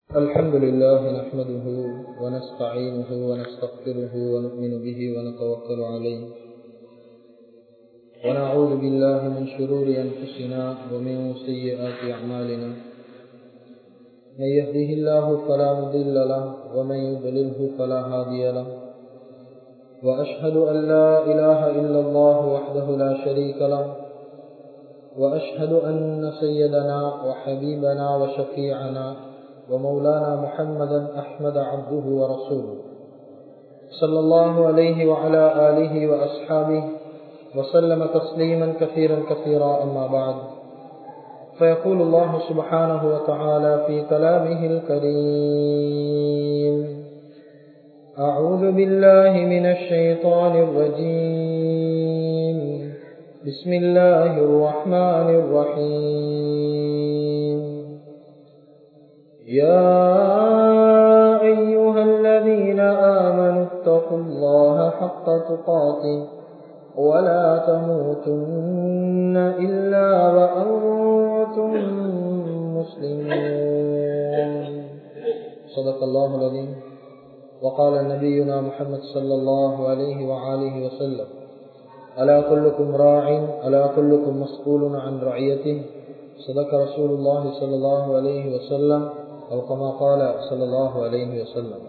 الحمد لله نحمده ونستعينه ونستغفره ونؤمن به ونتوكل عليه ونعوذ بالله من شرور أنفسنا ومن سيئات أعمالنا من يهده الله فلا مضل له ومن يضلله فلا هادي له وأشهد أن لا إله إلا الله وحده لا شريك له وأشهد أن سيدنا وحبيبنا وشفيعنا ومولانا محمدا أحمد عبده ورسوله صلى الله عليه وعلى آله وأصحابه وسلم تسليما كثيرا كثيرا أما بعد فيقول الله سبحانه وتعالى في كلامه الكريم أعوذ بالله من الشيطان الرجيم بسم الله الرحمن الرحيم يا أيها الذين آمنوا اتقوا الله حق تقاته ولا تموتن إلا وأنتم مسلمون صدق الله العظيم وقال نبينا محمد صلى الله عليه وآله وسلم ألا كلكم راع ألا كلكم مسؤول عن رعيته صدق رسول الله صلى الله عليه وسلم أو كما قال صلى الله عليه وسلم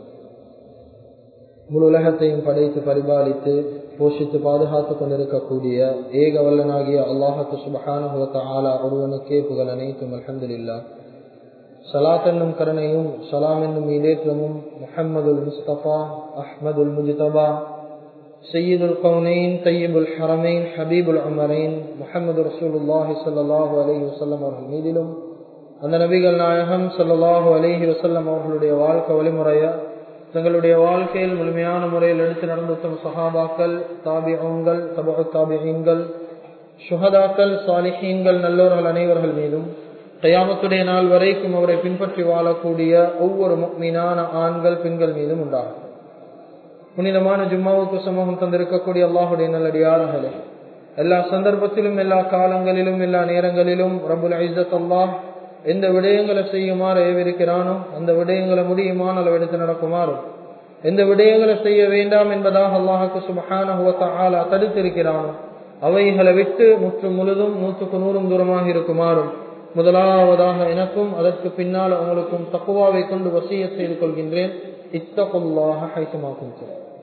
முழு உலகத்தையும் படைத்து பரிபாலித்து போஷித்து பாதுகாத்துக் கொண்டிருக்கக்கூடிய ஏக வல்லனாகிய அல்லாஹத்து சுபஹானுவத்த ஆலா ஒருவனுக்கே புகழ் அனைத்தும் அலமதுல்லா சலாத் என்னும் கருணையும் சலாம் என்னும் இடேற்றமும் முஹம்மதுல் முஸ்தபா அஹ்மதுல் முஜிதபா சையீதுல் கவுனைன் தையீபுல் ஹரமைன் ஹபீபுல் அமரைன் முஹம்மது ரசூலுல்லாஹி சல்லாஹூ அலஹி வசல்லம் அவர்கள் மீதிலும் அந்த நபிகள் நாயகம் சல்லாஹூ அலஹி வசல்லம் அவர்களுடைய வாழ்க்கை வழிமுறைய தங்களுடைய வாழ்க்கையில் முழுமையான முறையில் எடுத்து நடந்த உத்தம சஹாபாக்கள் தாபியங்கள் தபு தாபியங்கள் சுகதாக்கள் சாலிஹீன்கள் நல்லோர்கள் அனைவர்கள் மீதும் கயாமத்துடைய நாள் வரைக்கும் அவரை பின்பற்றி வாழக்கூடிய ஒவ்வொரு மீனான ஆண்கள் பெண்கள் மீதும் உண்டாகும் புனிதமான ஜும்மாவுக்கு சமூகம் தந்திருக்கக்கூடிய அல்லாஹுடைய நல்லடியார்களே எல்லா சந்தர்ப்பத்திலும் எல்லா காலங்களிலும் எல்லா நேரங்களிலும் ரபுல் ஐசத் அல்லாஹ் எந்த விடயங்களை செய்யுமாறு ஏவிருக்கிறானோ அந்த விடயங்களை முடியுமான அளவெடுத்து நடக்குமாறும் எந்த விடயங்களை செய்ய வேண்டாம் என்பதாக அல்லாஹுக்கு சுபஹான தடுத்திருக்கிறானோ அவைகளை விட்டு முற்று முழுதும் நூற்றுக்கு நூறும் தூரமாக இருக்குமாறும் முதலாவதாக எனக்கும் அதற்கு பின்னால் உங்களுக்கும் தக்குவாவை கொண்டு வசிய செய்து கொள்கின்றேன் இத்தகுல்லாக ஹைசமாக்கும்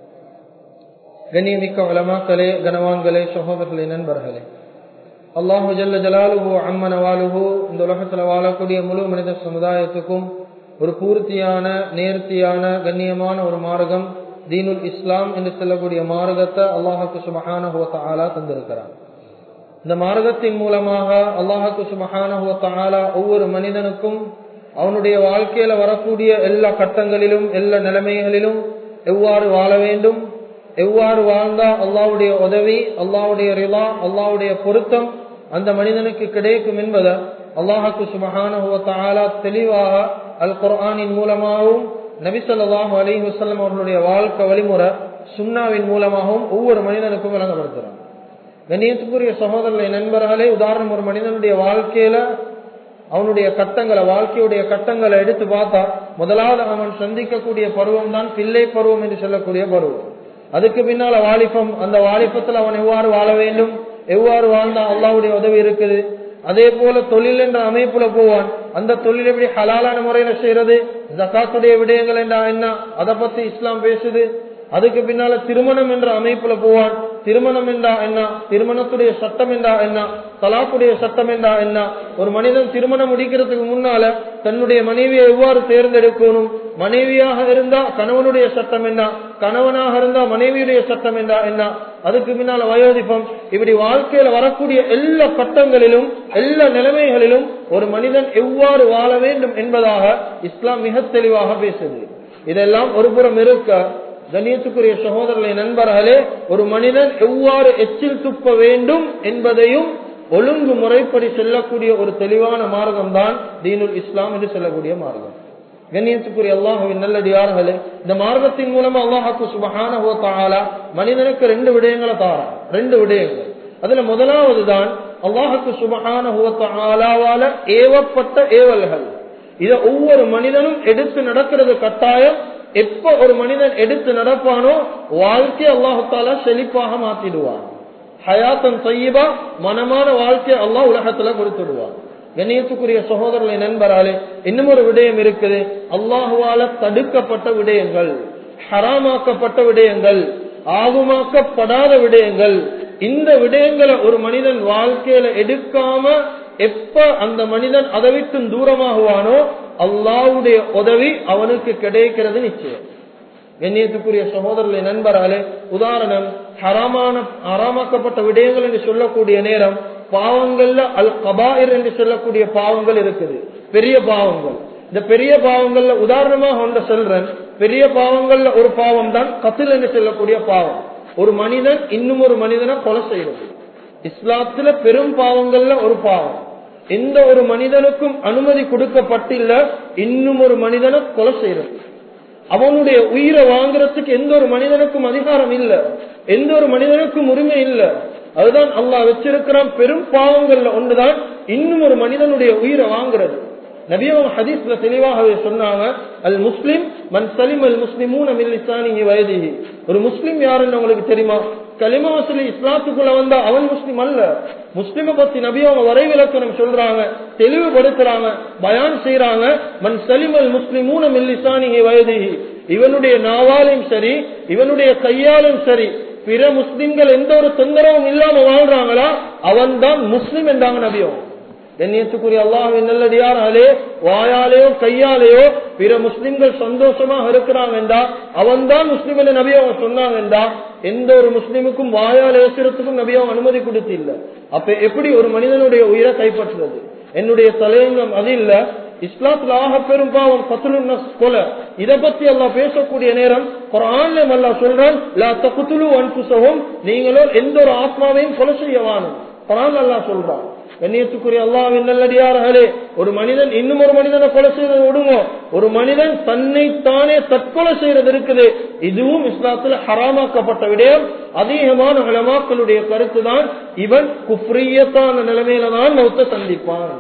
கண்ணியமிக்க வளமாக்களே கனவான்களே சகோதரர்களே நண்பர்களே அல்லாஹு ஜல்ல ஜலாலுஹோ அம்மனவாலுஹோ இந்த உலகத்தில் வாழக்கூடிய முழு மனித சமுதாயத்துக்கும் ஒரு பூர்த்தியான நேர்த்தியான கண்ணியமான ஒரு மார்க்கம் தீனுல் இஸ்லாம் என்று சொல்லக்கூடிய மார்க்கத்தை அல்லாஹுக்கு சுமஹானஹுவத்தாலா தந்திருக்கிறார் இந்த மார்க்கத்தின் மூலமாக அல்லாஹுக்கு சுமஹானஹுவத்தாலா ஒவ்வொரு மனிதனுக்கும் அவனுடைய வாழ்க்கையில வரக்கூடிய எல்லா கட்டங்களிலும் எல்லா நிலைமைகளிலும் எவ்வாறு வாழ வேண்டும் எவ்வாறு வாழ்ந்தா அல்லாவுடைய உதவி அல்லாவுடைய ரிலா அல்லாவுடைய பொருத்தம் அந்த மனிதனுக்கு கிடைக்கும் என்பதை அல்லாஹாக்கு சுமஹான தெளிவாக அல் குர்ஆனின் மூலமாகவும் நபிசல்லாஹு அலி வசல்லம் அவர்களுடைய வாழ்க்கை வழிமுறை சுண்ணாவின் மூலமாகவும் ஒவ்வொரு மனிதனுக்கும் வழங்கப்படுத்துறாங்க கண்ணியத்துக்குரிய சகோதரர்களை நண்பர்களே உதாரணம் ஒரு மனிதனுடைய வாழ்க்கையில அவனுடைய கட்டங்களை வாழ்க்கையுடைய கட்டங்களை எடுத்து பார்த்தா முதலாவது அவன் சந்திக்கக்கூடிய பருவம் தான் பிள்ளை பருவம் என்று சொல்லக்கூடிய பருவம் அதுக்கு பின்னால வாலிபம் அந்த வாலிபத்தில் அவன் எவ்வாறு வாழ வேண்டும் எவ்வாறு வாழ்ந்தா அல்லாவுடைய உதவி இருக்குது அதே போல தொழில் என்ற அமைப்புல போவான் அந்த தொழில் எப்படி ஹலாலான முறையில செய்யறது ஜக்காத்துடைய விடயங்கள் என்றா என்ன அதை பத்தி இஸ்லாம் பேசுது அதுக்கு பின்னால திருமணம் என்ற அமைப்புல போவான் திருமணம் என்றா என்ன திருமணத்துடைய சட்டம் என்றா என்ன தலாக்குடைய சட்டம் என்றா என்ன ஒரு மனிதன் திருமணம் முடிக்கிறதுக்கு முன்னால தன்னுடைய மனைவியை எவ்வாறு தேர்ந்தெடுக்கணும் மனைவியாக இருந்தா கணவனுடைய சட்டம் என்ன கணவனாக இருந்தா மனைவியுடைய சட்டம் என்றா என்ன அதுக்கு பின்னால வயோதிப்பம் இப்படி வாழ்க்கையில வரக்கூடிய எல்லா கட்டங்களிலும் எல்லா நிலைமைகளிலும் ஒரு மனிதன் எவ்வாறு வாழ வேண்டும் என்பதாக இஸ்லாம் மிக தெளிவாக பேசுது இதெல்லாம் ஒரு புறம் இருக்க கண்ணியத்துக்குரிய சகோதரர்களை நண்பர்களே ஒரு மனிதன் எவ்வாறு எச்சில் துப்ப வேண்டும் என்பதையும் ஒழுங்கு முறைப்படி செல்லக்கூடிய ஒரு தெளிவான மார்க்கம் தான் தீனுல் இஸ்லாம் என்று சொல்லக்கூடிய மார்க்கம் கண்ணியத்துக்குரிய அல்லாஹுவின் நல்லடியார்களே இந்த மார்க்கத்தின் மூலமா அல்லாஹாக்கு சுபஹான மனிதனுக்கு ரெண்டு விடயங்களை தாரா ரெண்டு விடயங்கள் அதுல முதலாவது தான் அல்லாஹுக்கு சுபஹான ஏவப்பட்ட ஏவல்கள் இத ஒவ்வொரு மனிதனும் எடுத்து நடக்கிறது கட்டாயம் எப்ப ஒரு மனிதன் எடுத்து நடப்பானோ வாழ்க்கை அல்லாஹால செழிப்பாக மாத்திடுவான் ஹயாத்தன் செய்யபா மனமான வாழ்க்கையை அல்லாஹ் உலகத்துல கொடுத்துடுவான் கண்ணியத்துக்குரிய சகோதரர்களை நண்பராலே இன்னும் ஒரு விடயம் இருக்குது அல்லாஹுவால தடுக்கப்பட்ட விடயங்கள் ஹராமாக்கப்பட்ட விடயங்கள் ஆகுமாக்கப்படாத விடயங்கள் இந்த விடயங்களை ஒரு மனிதன் வாழ்க்கையில எடுக்காம எப்ப அந்த மனிதன் அதை விட்டு தூரமாகுவானோ அல்லாவுடைய உதவி அவனுக்கு கிடைக்கிறது நிச்சயம் கண்ணியத்துக்குரிய சகோதரர்களை நண்பராலே உதாரணம் ஹராமான ஹராமாக்கப்பட்ட விடயங்கள் என்று சொல்லக்கூடிய நேரம் பாவங்கள்ல அல் கபாயிர் என்று சொல்லக்கூடிய பாவங்கள் இருக்குது பெரிய பாவங்கள் இந்த பெரிய பாவங்கள்ல உதாரணமாக ஒன்ற சொல்றேன் பெரிய பாவங்கள்ல ஒரு பாவம் தான் கத்தில் என்று சொல்லக்கூடிய பாவம் ஒரு மனிதன் இன்னும் ஒரு மனிதனை கொலை செய்வது இஸ்லாத்துல பெரும் பாவங்கள்ல ஒரு பாவம் எந்த ஒரு மனிதனுக்கும் அனுமதி கொடுக்கப்பட்டில்ல இன்னும் ஒரு மனிதனை கொலை செய்யறது அவனுடைய உயிரை வாங்குறதுக்கு எந்த ஒரு மனிதனுக்கும் அதிகாரம் இல்ல எந்த ஒரு மனிதனுக்கும் உரிமை இல்ல அதுதான் அல்லாஹ் வச்சிருக்கிறான் பெரும் பாவங்கள்ல ஒன்றுதான் இன்னும் ஒரு மனிதனுடைய உயிரை வாங்குறது நபியவங்க ஹதீஸ்ல தெளிவாகவே சொன்னாங்க அல் முஸ்லிம் மன் சலிம் அல் முஸ்லிமூன் அமில்லிசானி வயதிஹி ஒரு முஸ்லிம் யாருன்னு உங்களுக்கு தெரியுமா கலிமா சொல்லி இஸ்லாத்துக்குள்ள வந்தா அவன் முஸ்லிம் அல்ல முஸ்லிம பத்தி நபி அவங்க வரைவிலக்கணம் சொல்றாங்க தெளிவுபடுத்துறாங்க பயான் செய்யறாங்க மன் சலிம் அல் முஸ்லிமூன் அமில்லிசானி வயதிஹி இவனுடைய நாவாலும் சரி இவனுடைய கையாலும் சரி பிற முஸ்லிம்கள் எந்த ஒரு தொந்தரவும் இல்லாம வாழ்றாங்களா அவன் தான் முஸ்லிம் என்றாங்க நபியும் கண்ணியத்துக்குரிய அல்லாஹின் நல்லடியாராலே வாயாலேயோ கையாலேயோ பிற முஸ்லிம்கள் சந்தோஷமாக இருக்கிறாங்க என்றா அவன் தான் முஸ்லிம் என்ற நபி அவங்க சொன்னாங்க என்றா எந்த ஒரு முஸ்லிமுக்கும் வாயால் ஏசுறதுக்கும் நபி அவங்க அனுமதி கொடுத்து இல்ல அப்ப எப்படி ஒரு மனிதனுடைய உயிரை கைப்பற்றுறது என்னுடைய தலையங்கம் அது இல்ல இஸ்லாத்துல ஆக பெரும் பாவம் பத்துலு கொலை இத பத்தி எல்லாம் பேசக்கூடிய நேரம் குரான்ல அல்லா சொல்றான் லா தகுத்துலு அன்புசவும் நீங்களோ எந்த ஒரு ஆத்மாவையும் கொலை செய்ய வாணும் குரான் அல்லா சொல்றான் கண்ணியத்துக்குரிய அல்லாவின் நல்லடியார்களே ஒரு மனிதன் இன்னும் ஒரு மனிதனை கொலை செய்யறது விடுங்க ஒரு மனிதன் தன்னை தானே தற்கொலை செய்யறது இருக்குது இதுவும் இஸ்லாத்துல ஹராமாக்கப்பட்ட விடயம் அதிகமான உலமாக்களுடைய கருத்து தான் இவன் குப்ரியத்தான நிலைமையில தான் மௌத்த சந்திப்பான்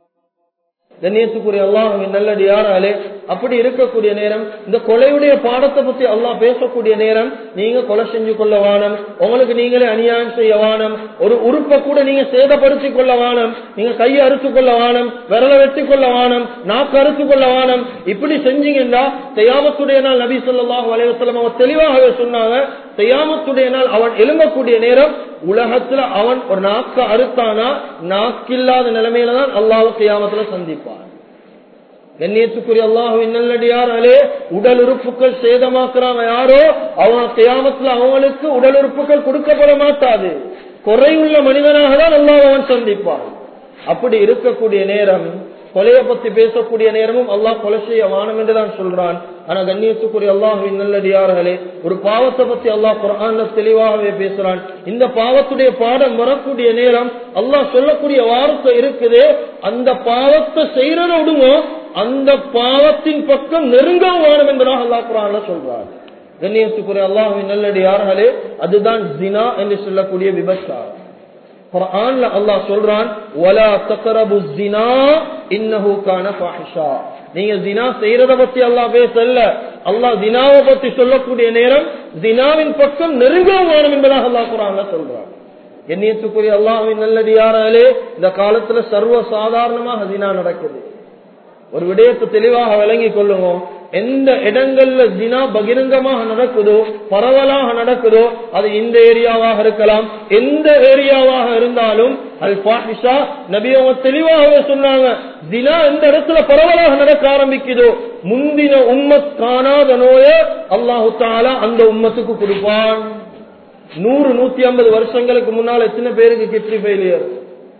கண்ணியத்துக்குரிய அல்லாஹின் நல்லடியாராலே அப்படி இருக்கக்கூடிய நேரம் இந்த கொலையுடைய பாடத்தை பத்தி அல்லாஹ் பேசக்கூடிய நேரம் நீங்க கொலை செஞ்சு கொள்ள வானம் உங்களுக்கு நீங்களே அநியாயம் செய்ய வானம் ஒரு உறுப்பை கூட நீங்க சேதப்படுத்திக் கொள்ள வானம் நீங்க கையை அறுத்து கொள்ள வானம் விரல வெட்டி கொள்ள வானம் நாக்கு அறுத்து கொள்ள வானம் இப்படி செஞ்சீங்கன்னா செய்யாமத்துடைய நாள் நபி சொல்லாஹு அலைவசலம் அவங்க தெளிவாகவே சொன்னாங்க செய்யாமத்துடைய நாள் அவன் எழும்பக்கூடிய நேரம் உலகத்துல அவன் ஒரு நாக்க அறுத்தானா நாக்கில்லாத நிலைமையில தான் அல்லாஹ் செய்யாமத்துல சந்திப்பான் கண்ணியத்துக்குரிய அல்லாஹுவின் நல்லடியாராலே உடல் உறுப்புகள் சேதமாக்குறாங்க யாரோ அவங்க கியாமத்துல அவங்களுக்கு உடல் உறுப்புகள் கொடுக்கப்பட மாட்டாது குறையுள்ள மனிதனாக தான் அல்லாஹ் அவன் சந்திப்பான் அப்படி இருக்கக்கூடிய நேரம் கொலையை பத்தி பேசக்கூடிய நேரமும் அல்லாஹ் கொலை செய்ய வானம் என்றுதான் சொல்றான் ஆனா கண்ணியத்துக்குரிய அல்லாஹுவின் நல்லடியார்களே ஒரு பாவத்தை பத்தி அல்லாஹ் குரான்ல தெளிவாகவே பேசுறான் இந்த பாவத்துடைய பாடம் வரக்கூடிய நேரம் அல்லாஹ் சொல்லக்கூடிய வார்த்தை இருக்குது அந்த பாவத்தை செய்யறத விடுங்க அந்த பாவத்தின் பக்கம் நெருங்கவும் வானம் என்பதாக அல்லாஹ் குரான்ல சொல்றான் கண்ணியத்துக்குரிய அல்லாஹுவின் நல்லடியார்களே அதுதான் ஜினா என்று சொல்லக்கூடிய விபச்சாரம் குர்ஆன்ல அல்லாஹ் சொல்றான் வலா தக்ரபு ஜினா இன்னஹு கான ஃபாஹிஷா நீங்க ஜினா செய்யறத பத்தி அல்லாஹ் பேசல அல்லாஹ் ஜினாவை பத்தி சொல்லக்கூடிய நேரம் ஜினாவின் பக்கம் நெருங்கவும் வேணும் என்பதாக அல்லாஹ் குர்ஆன்ல சொல்றான் எண்ணியத்துக்குரிய அல்லாஹ்வின் நல்லடியாராலே இந்த காலத்துல சர்வ சாதாரணமாக ஜினா நடக்குது ஒரு விடயத்தை தெளிவாக விளங்கி கொள்ளுங்க எந்த இடங்கள்ல ஜினா பகிரங்கமாக நடக்குதோ பரவலாக நடக்குதோ அது இந்த ஏரியாவாக இருக்கலாம் எந்த ஏரியாவாக இருந்தாலும் அல் பாஹிஷா நபி அவங்க தெளிவாகவே சொன்னாங்க ஜினா எந்த இடத்துல பரவலாக நடக்க ஆரம்பிக்குதோ முந்தின உம்மத் காணாத நோய அல்லாஹு தாலா அந்த உம்மத்துக்கு கொடுப்பான் நூறு நூத்தி ஐம்பது வருஷங்களுக்கு முன்னால் எத்தனை பேருக்கு கிட்னி ஃபெயிலியர்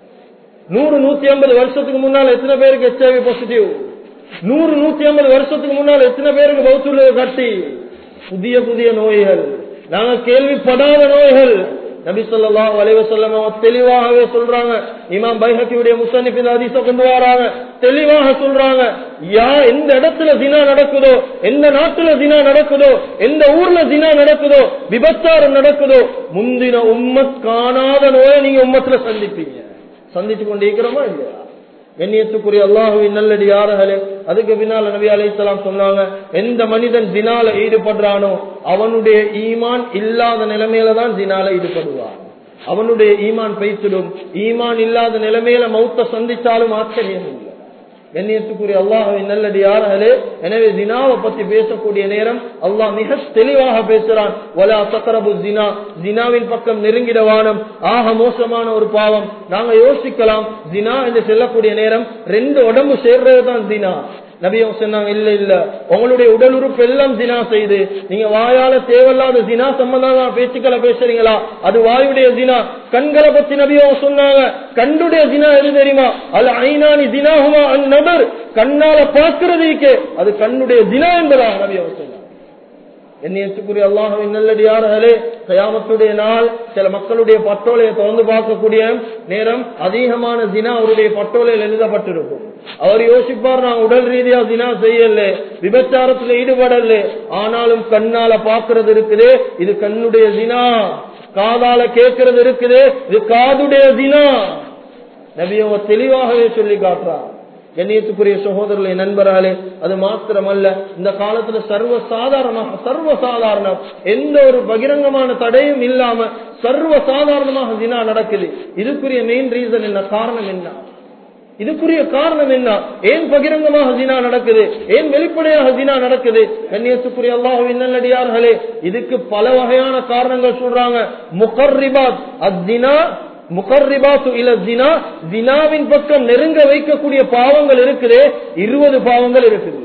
நூறு நூத்தி ஐம்பது வருஷத்துக்கு முன்னால் எத்தனை பேருக்கு ஹெச்ஐவி பாசிட்டிவ் நூறு நூத்தி ஐம்பது வருஷத்துக்கு முன்னால் எத்தனை பேருக்கு பௌத்துள்ள கட்டி புதிய புதிய நோய்கள் நாங்க கேள்விப்படாத நோய்கள் நபி சொல்லா வலைவ சொல்லம் தெளிவாகவே சொல்றாங்க இமாம் பைஹக்கியுடைய முசனிப்பின் அதிச கொண்டு வராங்க தெளிவாக சொல்றாங்க யா எந்த இடத்துல தினா நடக்குதோ எந்த நாட்டுல தினா நடக்குதோ எந்த ஊர்ல தினா நடக்குதோ விபச்சாரம் நடக்குதோ முந்தின உம்மத் காணாத நோயை நீங்க உம்மத்துல சந்திப்பீங்க சந்திச்சு கொண்டிருக்கிறோமா இல்லையா கண்ணியத்துக்குரிய அல்லாஹுவின் நல்லடி யார்களே அதுக்கு பின்னால் நபி அலைஹிஸ்ஸலாம் சொன்னாங்க எந்த மனிதன் ஜினால ஈடுபடுறானோ அவனுடைய ஈமான் இல்லாத நிலைமையில தான் ஜினால ஈடுபடுவான் அவனுடைய ஈமான் பெய்த்திடும் ஈமான் இல்லாத நிலைமையில மௌத்த சந்திச்சாலும் ஆச்சரியம் இல்லை கண்ணியத்துக்குரிய அல்லாஹின் நல்லடி யார்களே எனவே ஜினாவை பத்தி பேசக்கூடிய நேரம் அல்லாஹ் மிக தெளிவாக பேசுறான் வலா சக்கரபு ஜினா ஜினாவின் பக்கம் நெருங்கிடவானம் ஆக மோசமான ஒரு பாவம் நாங்க யோசிக்கலாம் ஜினா என்று சொல்லக்கூடிய நேரம் ரெண்டு உடம்பு சேர்றதுதான் ஜினா நபியம் சொன்னாங்க இல்ல இல்ல உங்களுடைய உடல் உறுப்பு எல்லாம் ஜினா செய்து நீங்க வாயால தேவையில்லாத ஜினா சம்பந்தமான பேச்சுக்களை பேசுறீங்களா அது வாயுடைய ஜினா கண்களை பத்தி நபியம் சொன்னாங்க கண்டுடைய ஜினா எது தெரியுமா அல்ல ஐநானி ஜினாகுமா அந்நபர் கண்ணால பார்க்கிறதுக்கே அது கண்ணுடைய ஜினா என்பதாக நபியம் சொன்னாங்க என்னையத்துக்குரிய அல்லாஹின் நல்லடியார்களே கயாமத்துடைய நாள் சில மக்களுடைய பட்டோலையை திறந்து பார்க்கக்கூடிய நேரம் அதிகமான ஜினா அவருடைய பட்டோலையில் எழுதப்பட்டிருக்கும் அவர் யோசிப்பார் நான் உடல் ரீதியா ஜினா செய்யல விபச்சாரத்துல ஈடுபடல ஆனாலும் கண்ணால பாக்குறது இருக்குது இது கண்ணுடைய ஜினா காதால கேட்கறது இருக்குது இது காதுடைய ஜினா நபியவங்க தெளிவாகவே சொல்லி காட்டுறார் கண்ணியத்துக்குரிய சகோதரர்களை நண்பராலே அது மாத்திரமல்ல இந்த காலத்துல சர்வ சாதாரணமாக சர்வ சாதாரணம் எந்த ஒரு பகிரங்கமான தடையும் இல்லாம சர்வ சாதாரணமாக ஜினா நடக்குது இதுக்குரிய மெயின் ரீசன் என்ன காரணம் என்ன இதுக்குரிய காரணம் என்ன ஏன் பகிரங்கமாக ஜினா நடக்குது ஏன் வெளிப்படையாக ஜினா நடக்குது கண்ணியத்துக்குரிய அல்லாஹுவின் நல்லடியார்களே இதுக்கு பல வகையான காரணங்கள் சொல்றாங்க முகர்ரிபாத் அத்தினா முகர்ரிபாத்து இல ஜினா ஜினாவின் பக்கம் நெருங்க வைக்கக்கூடிய பாவங்கள் இருக்குது இருபது பாவங்கள் இருக்குது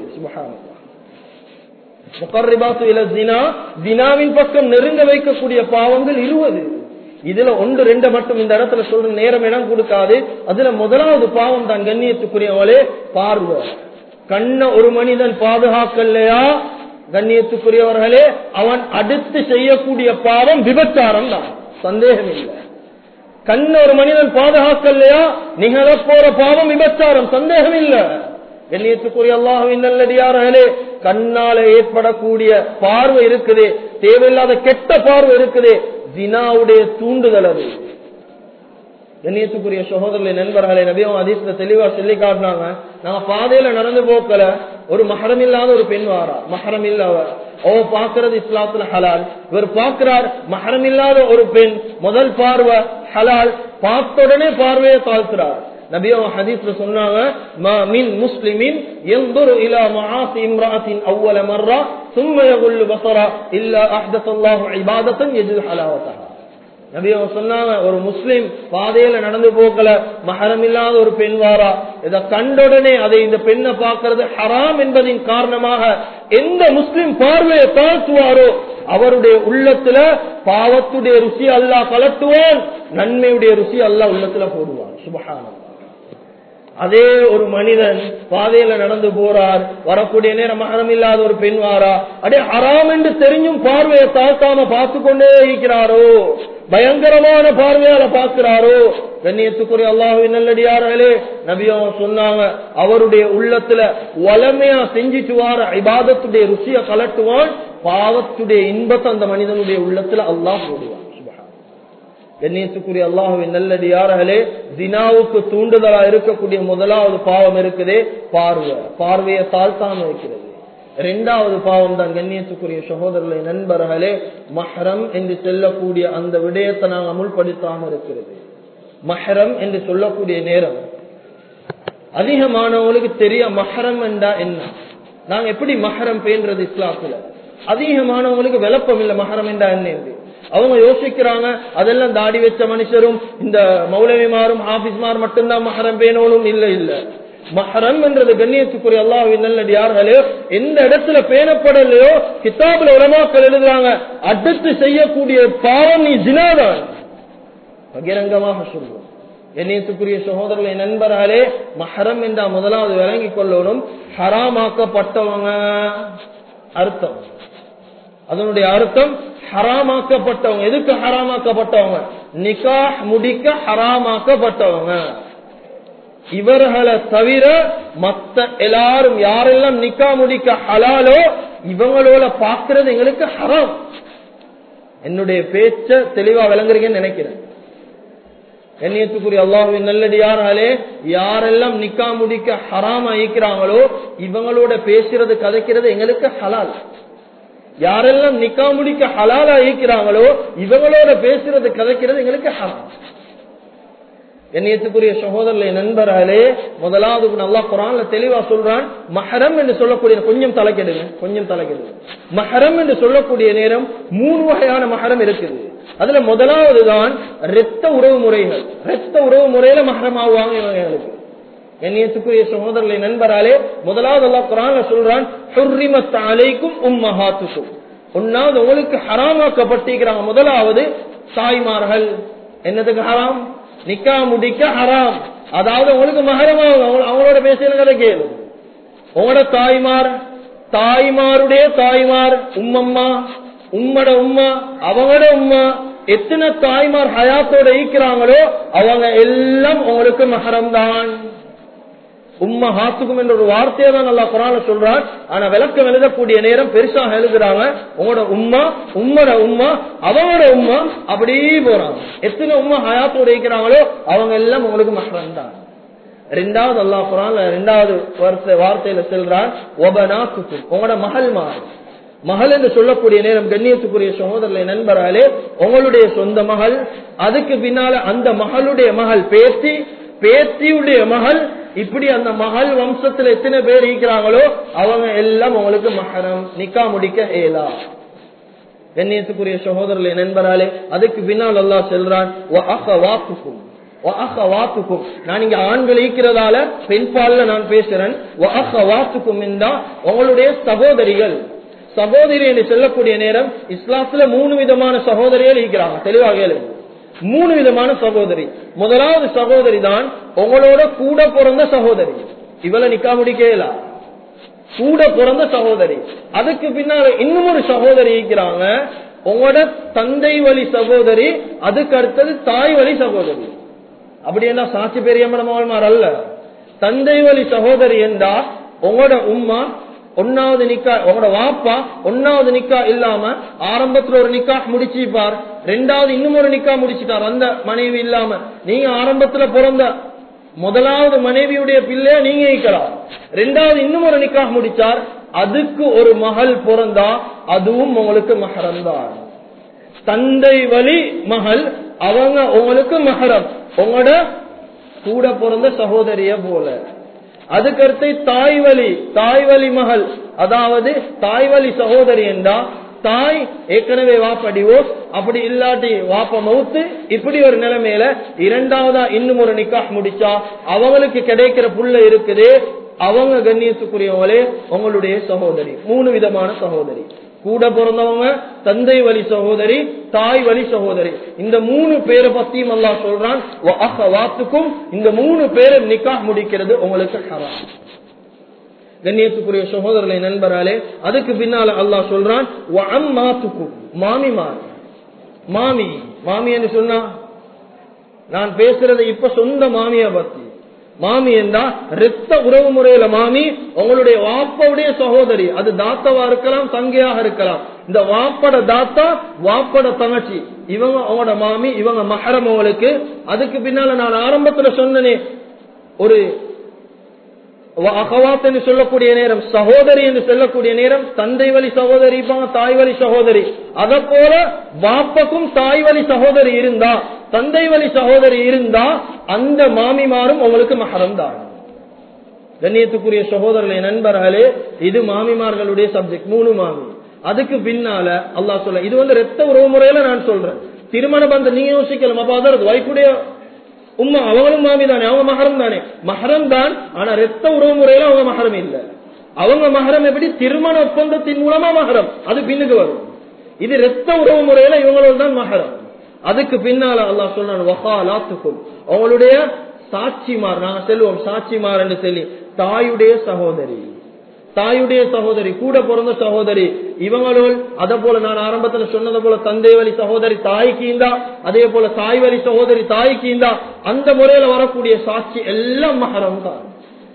முகர்ரிபாத்து இல ஜினா ஜினாவின் பக்கம் நெருங்க வைக்கக்கூடிய பாவங்கள் இருபது இதுல ஒன்று ரெண்டு மட்டும் இந்த இடத்துல சொல்ற நேரம் இடம் கொடுக்காது அதுல முதலாவது பாவம் தான் கண்ணியத்துக்குரியவளே பார்வை கண்ண ஒரு மனிதன் பாதுகாக்கலையா கண்ணியத்துக்குரியவர்களே அவன் அடுத்து செய்யக்கூடிய பாவம் விபச்சாரம் தான் சந்தேகம் இல்லை கண்ண ஒரு மனிதன் பாதுகாக்கலையா நிகழ போற பாவம் விபச்சாரம் சந்தேகம் இல்ல கண்ணியத்துக்குரிய அல்லாஹுவின் நல்லடியார்களே கண்ணால ஏற்படக்கூடிய பார்வை இருக்குது தேவையில்லாத கெட்ட பார்வை இருக்குது ஜினாவுடைய தூண்டுதல் அது கண்ணியத்துக்குரிய சகோதரர்களை நண்பர்களை நபியும் அதிசல தெளிவா சொல்லி காட்டினாங்க நாங்க பாதையில நடந்து போக்கல ஒரு மகரம் இல்லாத ஒரு பெண் வாரா மகரம் இல்லாத ஓ பாக்குறது இஸ்லாத்துல ஹலால் இவர் பாக்குறார் மகரம் இல்லாத ஒரு பெண் முதல் பார்வை ஹலால் பார்த்த உடனே பார்வையை தாழ்த்துறார் நபியும் ஹதீஸ்ல சொன்னாங்க மா மின் முஸ்லிமின் ينظر الى معاصي امراه اول مره ثم يغل بصره الا احدث الله عباده يجد حلاوتها நபியவங்க சொன்னாங்க ஒரு முஸ்லிம் பாதையில நடந்து போக்கல மகரம் இல்லாத ஒரு பெண் வாரா இதை கண்டுடனே அதை இந்த பெண்ணை பார்க்கறது ஹராம் என்பதின் காரணமாக எந்த முஸ்லிம் பார்வையை தாழ்த்துவாரோ அவருடைய உள்ளத்துல பாவத்துடைய ருசி அல்லாஹ் கலட்டுவான் நன்மையுடைய ருசி அல்லாஹ் உள்ளத்துல போடுவான் சுபகானம் அதே ஒரு மனிதன் பாதையில நடந்து போறார் வரக்கூடிய நேரம் மகரம் இல்லாத ஒரு பெண் வாரா அடே ஹராம் என்று தெரிஞ்சும் பார்வையை தாழ்த்தாம பார்த்து கொண்டே இருக்கிறாரோ பயங்கரமான பார்வையால பார்க்கிறாரோ கண்ணியத்துக்குரிய அல்லாஹுவின் நல்லடியார்களே நபியும் சொன்னாங்க அவருடைய உள்ளத்துல வளமையா செஞ்சிட்டு வார இபாதத்துடைய ருசிய கலட்டுவான் பாவத்துடைய இன்பத்தை அந்த மனிதனுடைய உள்ளத்துல அல்லாஹ் போடுவான் கண்ணியத்துக்குரிய அல்லாஹுவின் நல்லடியார்களே தினாவுக்கு தூண்டுதலா இருக்கக்கூடிய முதலாவது பாவம் இருக்குதே பார்வை பார்வையை தாழ்த்தாம இருக்கிறது இரண்டாவது பாவம் தான் கண்ணியத்துக்குரிய சகோதரர்களை நண்பர்களே மஹரம் என்று சொல்லக்கூடிய அந்த விடயத்தை நாங்கள் அமுல்படுத்தாம இருக்கிறது மஹரம் என்று சொல்லக்கூடிய நேரம் அதிகமானவங்களுக்கு தெரிய மஹரம் என்றா என்ன நாங்க எப்படி மஹரம் பேன்றது இஸ்லாத்துல அதிகமானவங்களுக்கு விளப்பம் இல்லை மஹரம் என்றா என்ன என்று அவங்க யோசிக்கிறாங்க அதெல்லாம் தாடி வச்ச மனுஷரும் இந்த மௌலவிமாரும் ஆபீஸ்மார் மட்டும்தான் மஹரம் பேணணும் இல்ல இல்ல மஹரம் என்றது கண்ணியத்துக்குரிய அல்லாஹின் நல்லடியார்களே எந்த இடத்துல பேணப்படலையோ கிதாபுல உலமாக்கள் எழுதுறாங்க அடுத்து செய்யக்கூடிய பாவம் நீ ஜினாதான் பகிரங்கமாக சொல்லுவோம் கண்ணியத்துக்குரிய சகோதரர்களை நண்பர்களே மஹரம் என்றா முதலாவது விளங்கி கொள்ளணும் ஹராமாக்கப்பட்டவங்க அர்த்தம் அதனுடைய அர்த்தம் ஹராமாக்கப்பட்டவங்க எதுக்கு ஹராமாக்கப்பட்டவங்க நிகாஹ் முடிக்க ஹராமாக்கப்பட்டவங்க இவர்களை தவிர மத்த எல்லாரும் யாரெல்லாம் நிக்கா முடிக்க ஹலாலோ இவங்களோட பாக்குறது எங்களுக்கு ஹராம் என்னுடைய பேச்ச தெளிவா விளங்குறீங்கன்னு நினைக்கிறேன் எண்ணியத்துக்குரிய அல்லாஹுவின் நல்லடியாராலே யாரெல்லாம் நிக்கா முடிக்க ஹராம ஈக்கிறாங்களோ இவங்களோட பேசுறது கதைக்கிறது எங்களுக்கு ஹலால் யாரெல்லாம் நிக்கா முடிக்க ஹலாலா ஈக்கிறாங்களோ இவங்களோட பேசுறது கதைக்கிறது எங்களுக்கு ஹலால் எண்ணியத்துக்குரிய சகோதரர்களை நண்பர்களே முதலாவது நல்லா குரான்ல தெளிவா சொல்றான் மஹரம் என்று சொல்லக்கூடிய கொஞ்சம் தலைக்கெடுங்க கொஞ்சம் தலைக்கெடுங்க மஹரம் என்று சொல்லக்கூடிய நேரம் மூணு வகையான மஹரம் இருக்குது அதுல முதலாவது தான் ரத்த உறவு முறைகள் ரத்த உறவு முறையில மஹரம் ஆகுவாங்க இவங்களுக்கு எண்ணியத்துக்குரிய சகோதரர்களை நண்பராலே முதலாவது அல்லா குரான்ல சொல்றான் ஹுர்ரிமத் அலைக்கும் உம்மஹாத்துக்கும் ஒன்னாவது உங்களுக்கு ஹராமாக்கப்பட்டிருக்கிறாங்க முதலாவது தாய்மார்கள் என்னதுக்கு ஹராம் நிக்கா முடிக்க ஹராம் அதாவது உங்களுக்கு மகரமாகும் அவங்களோட பேசுறதை கேளு உங்களோட தாய்மார் தாய்மாருடைய தாய்மார் உம்மம்மா உம்மட உம்மா அவங்களோட உம்மா எத்தனை தாய்மார் ஹயாத்தோட ஈக்கிறாங்களோ அவங்க எல்லாம் உங்களுக்கு மகரம் தான் உம்மா ஹாத்துக்கும் என்ற ஒரு வார்த்தையை தான் நல்லா குரான சொல்றான் ஆனா விளக்கம் எழுதக்கூடிய நேரம் பெருசாக எழுதுறாங்க உங்களோட உம்மா உம்மோட உம்மா அவங்களோட உம்மா அப்படியே போறாங்க எத்தனை உம்மா ஹயாத்தோட இருக்கிறாங்களோ அவங்க எல்லாம் உங்களுக்கு மகரம் தான் ரெண்டாவது அல்லா குரான் ரெண்டாவது வார்த்தையில செல்றான் ஒபனாத்துக்கும் உங்களோட மகள் மாறு மகள் என்று சொல்லக்கூடிய நேரம் கண்ணியத்துக்குரிய சகோதரர்களை நண்பராலே உங்களுடைய சொந்த மகள் அதுக்கு பின்னால அந்த மகளுடைய மகள் பேத்தி பேத்தியுடைய மகள் இப்படி அந்த மகள் வம்சத்துல எத்தனை பேர் இருக்கிறாங்களோ அவங்க எல்லாம் உங்களுக்கு மகரம் நிக்கா முடிக்க ஏலா கண்ணியத்துக்குரிய சகோதரர்களை நண்பராலே அதுக்கு பின்னால் அல்லா செல்றான் வாக்குக்கும் வாக்குக்கும் நான் இங்க ஆண்கள் ஈக்கிறதால பெண் பால்ல நான் பேசுறேன் வாக்குக்கும் உங்களுடைய சகோதரிகள் சகோதரி என்று சொல்லக்கூடிய நேரம் இஸ்லாத்துல மூணு விதமான சகோதரிகள் இருக்கிறாங்க தெளிவாக மூணு விதமான சகோதரி முதலாவது சகோதரி தான் உங்களோட கூட பிறந்த சகோதரி இவளை நிக்கா முடிக்கல கூட பிறந்த சகோதரி அதுக்கு பின்னால இன்னும் ஒரு சகோதரி இருக்கிறாங்க உங்களோட தந்தை வழி சகோதரி அதுக்கு அடுத்தது தாய் வழி சகோதரி அப்படி என்ன சாட்சி பெரியம்மட மகள்மார் அல்ல தந்தை வழி சகோதரி என்றா உங்களோட உம்மா ஒன்னாவது நிக்கா உங்களோட வாப்பா ஒன்னாவது நிக்கா இல்லாம ஆரம்பத்துல ஒரு நிக்கா முடிச்சுப்பார் ரெண்டாவது இன்னும் ஒரு நிக்கா முடிச்சுட்டார் அந்த மனைவி இல்லாம நீங்க ஆரம்பத்துல பிறந்த முதலாவது மனைவியுடைய பிள்ளைய நீங்க ஈக்கலாம் ரெண்டாவது இன்னும் ஒரு நிக்கா முடிச்சார் அதுக்கு ஒரு மகள் பிறந்தா அதுவும் உங்களுக்கு மகரம் தான் தந்தை வழி மகள் அவங்க உங்களுக்கு மகரம் உங்களோட கூட பிறந்த சகோதரிய போல அதுக்கடுத்து தாய் வழி தாய் வழி மகள் அதாவது தாய் வழி சகோதரி என்றா தாய் ஏற்கனவே வாப்ப டிவோர்ஸ் அப்படி இல்லாட்டி வாப்ப மவுத்து இப்படி ஒரு நிலைமையில இரண்டாவதா இன்னும் ஒரு நிக்காஹ் முடிச்சா அவங்களுக்கு கிடைக்கிற புள்ள இருக்குது அவங்க கண்ணியத்துக்குரியவங்களே உங்களுடைய சகோதரி மூணு விதமான சகோதரி கூட பிறந்தவங்க தந்தை வழி சகோதரி தாய் வழி சகோதரி இந்த மூணு பேரை பத்தியும் அல்லா சொல்றான் வாத்துக்கும் இந்த மூணு பேரை நிக்கா முடிக்கிறது உங்களுக்கு ஹராம் கண்ணியத்துக்குரிய சகோதரர்களை நண்பராலே அதுக்கு பின்னால அல்லாஹ் சொல்றான் மாமிமார் மாமி மாமி என்று சொன்னா நான் பேசுறது இப்ப சொந்த மாமிய பத்தி மாமி என்றா ரத்த உறவு முறையில மாமி உங்களுடைய வாப்பவுடைய சகோதரி அது தாத்தாவா இருக்கலாம் தங்கையாக இருக்கலாம் இந்த வாப்பட தாத்தா வாப்பட தங்கச்சி இவங்க அவங்களோட மாமி இவங்க மகரம் அவங்களுக்கு அதுக்கு பின்னால நான் ஆரம்பத்துல சொன்னனே ஒரு அகவாத் என்று சொல்லக்கூடிய நேரம் சகோதரி என்று சொல்லக்கூடிய நேரம் தந்தை வழி சகோதரி தாய் வழி சகோதரி அத போல வாப்பக்கும் தாய் வழி சகோதரி இருந்தா தந்தை வழி சகோதரி இருந்தா அந்த மாமிமாரும் உங்களுக்கு மகரம் தான் கண்ணியத்துக்குரிய சகோதரர்களை நண்பர்களே இது மாமிமார்களுடைய சப்ஜெக்ட் மூணு மாமி அதுக்கு பின்னால அல்லா சொல்ல இது வந்து ரத்த உறவு முறையில நான் சொல்றேன் திருமண பந்தம் நீங்க யோசிக்கலாம் அப்ப அதாவது வைஃபுடைய உம்மா அவங்களும் மாமி தானே அவங்க மகரம் தானே மகரம் தான் ஆனா ரத்த உறவு முறையில அவங்க மகரம் இல்ல அவங்க மகரம் எப்படி திருமண ஒப்பந்தத்தின் மூலமா மகரம் அது பின்னுக்கு வரும் இது ரத்த உறவு முறையில இவங்களோட தான் மகரம் அதுக்கு பின்னால அல்லா சொன்னான் வகாலாத்துக்கும் அவங்களுடைய சாட்சிமார் நாங்க செல்வோம் சாட்சிமார் என்று சொல்லி தாயுடைய சகோதரி தாயுடைய சகோதரி கூட பிறந்த சகோதரி இவங்களோல் அத போல நான் ஆரம்பத்துல சொன்னது போல தந்தை வழி சகோதரி தாய்க்கு இந்தா அதே போல தாய் வழி சகோதரி தாய்க்கு இந்தா அந்த முறையில வரக்கூடிய சாட்சி எல்லாம் மகரம் தான்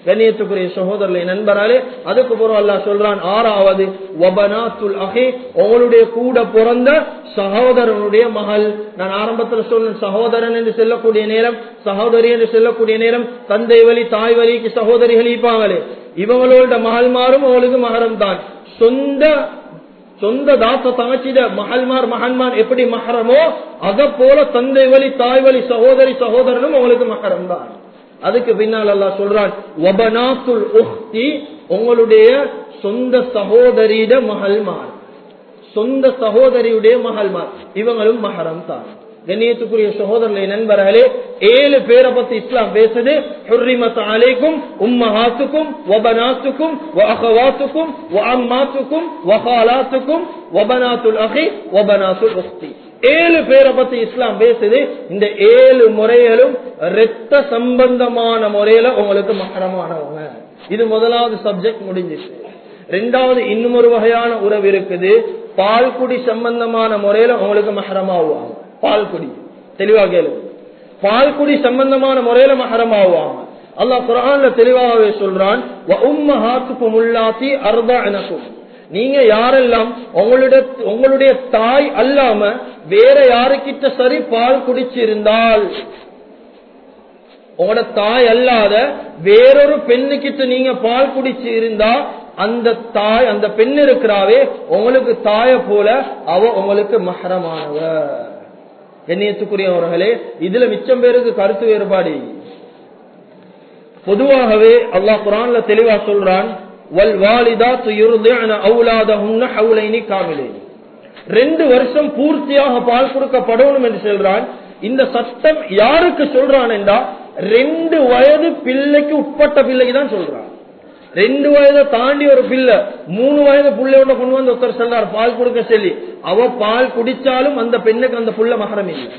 கண்ணியத்துக்குரிய சகோதரர்களை நண்பராலே அதுக்கு பிறகு அல்லாஹ் சொல்றான் ஆறாவது வபனாத்துல் அஹே உங்களுடைய கூட பிறந்த சகோதரனுடைய மகள் நான் ஆரம்பத்துல சொன்ன சகோதரன் என்று செல்லக்கூடிய நேரம் சகோதரி என்று செல்லக்கூடிய நேரம் தந்தை வழி தாய் வழிக்கு சகோதரிகள் இருப்பாங்களே இவங்களோட மகள்மாரும் அவங்களுக்கு மகரம் தான் சொந்த சொந்த தாச தங்கச்சிட மகள்மார் மகன்மார் எப்படி மகரமோ அத போல தந்தை வழி தாய் வழி சகோதரி சகோதரனும் அவங்களுக்கு மகரம் தான் அதுக்கு பின்னால் அல்லா சொல்றான் வபனாத்துல் உஹ்தி உங்களுடைய சொந்த சகோதரியிட மகள்மார் சொந்த சகோதரியுடைய மகள்மார் இவங்களும் மகரம் தான் கண்ணியத்துக்குரிய சகோதரர்களை நண்பர்களே ஏழு பேரை பத்தி இஸ்லாம் பேசுது ஹுர்ரிமத் அலைக்கும் உம்மஹாத்துக்கும் வபனாத்துக்கும் வஅகவாத்துக்கும் வஅம்மாத்துக்கும் வகாலாத்துக்கும் வபனாத்துல் அஹி வபனாத்துல் உக்தி ஏழு பேரை பத்தி இஸ்லாம் பேசுது இந்த ஏழு முறைகளும் இரத்த சம்பந்தமான முறையில உங்களுக்கு மகரமானவங்க இது முதலாவது சப்ஜெக்ட் முடிஞ்சிச்சு ரெண்டாவது இன்னும் ஒரு வகையான உறவு இருக்குது பால்குடி சம்பந்தமான முறையில உங்களுக்கு மகரமாகுவாங்க பால்குடி தெளிவா கேளு பால்குடி சம்பந்தமான முறையில மகரமாகுவாங்க அல்லாஹ் குரான்ல தெளிவாகவே சொல்றான் உள்ளாத்தி அர்தா எனக்கும் நீங்க யாரெல்லாம் உங்களுடைய உங்களுடைய தாய் அல்லாம வேற யாருக்கிட்ட சரி பால் குடிச்சிருந்தால் உங்களோட தாய் அல்லாத வேறொரு பெண்ணுக்கிட்ட நீங்க பால் குடிச்சு இருந்தா அந்த தாய் அந்த பெண் இருக்கிறாவே உங்களுக்கு தாய போல அவ உங்களுக்கு மகரமானவ கண்ணியத்துக்குரியவர்களே இதுல மிச்சம் பேருக்கு கருத்து வேறுபாடு பொதுவாகவே அல்லாஹ் குரான்ல தெளிவா சொல்றான் வல் வாலிதா அவுலாதஹுன்ன ஹவுலைனி காமிலை ரெண்டு வருஷம் பூர்த்தியாக பால் கொடுக்கப்படணும் என்று சொல்றான் இந்த சட்டம் யாருக்கு சொல்றான் என்றா ரெண்டு வயது பிள்ளைக்கு உட்பட்ட பிள்ளைக்கு தான் சொல்றான் ரெண்டு வயதை தாண்டி ஒரு பிள்ளை மூணு வயது பிள்ளையோட கொண்டு வந்து ஒருத்தர் சொல்றார் பால் கொடுக்க சொல்லி அவ பால் குடிச்சாலும் அந்த பெண்ணுக்கு அந்த புள்ள மகரம் இல்லை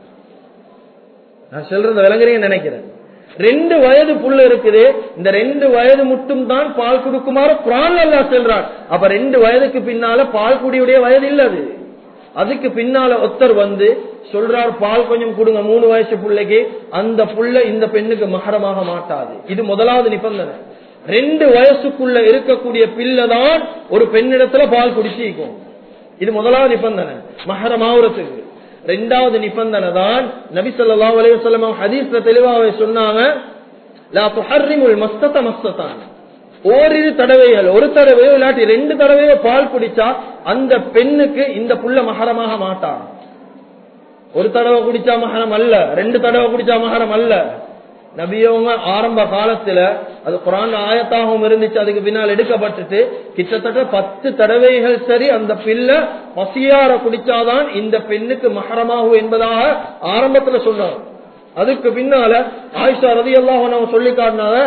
நான் சொல்றத விளங்குறீங்க நினைக்கிறேன் ரெண்டு வயது புள்ள இருக்குது இந்த ரெண்டு வயது மட்டும் தான் பால் கொடுக்குமாறு குரான் அல்லா செல்றான் அப்ப ரெண்டு வயதுக்கு பின்னால பால் குடியுடைய வயது இல்ல அது அதுக்கு பின்னால ஒருத்தர் வந்து சொல்றார் பால் கொஞ்சம் கொடுங்க மூணு வயசு பிள்ளைக்கு அந்த புள்ள இந்த பெண்ணுக்கு மகரமாக மாட்டாது இது முதலாவது நிபந்தனை ரெண்டு வயசுக்குள்ள இருக்கக்கூடிய பிள்ளை தான் ஒரு பெண்ணிடத்துல பால் குடிச்சிக்கும் இது முதலாவது நிபந்தனை மகரமாவுறதுக்கு ரெண்டாவது நிபந்தனை தான் நபி சொல்லா அலையம் ஹதீஸ்ல தெளிவாக சொன்னாங்க ஓரிரு தடவைகள் ஒரு தடவையோ இல்லாட்டி ரெண்டு தடவையோ பால் குடிச்சா அந்த பெண்ணுக்கு இந்த புள்ள மகரமாக மாட்டான் ஒரு தடவை குடிச்சா மகரம் அல்ல ரெண்டு தடவை குடிச்சா மகரம் அல்ல நபியவங்க ஆரம்ப காலத்துல அது குரான் ஆயத்தாகவும் இருந்துச்சு அதுக்கு பின்னால் எடுக்கப்பட்டுட்டு கிட்டத்தட்ட பத்து தடவைகள் சரி அந்த பிள்ளை பசியார குடிச்சாதான் இந்த பெண்ணுக்கு மகரமாகும் என்பதாக ஆரம்பத்துல சொன்னாங்க அதுக்கு பின்னால ஆயிஷா ரதி எல்லாம் சொல்லி காட்டினாங்க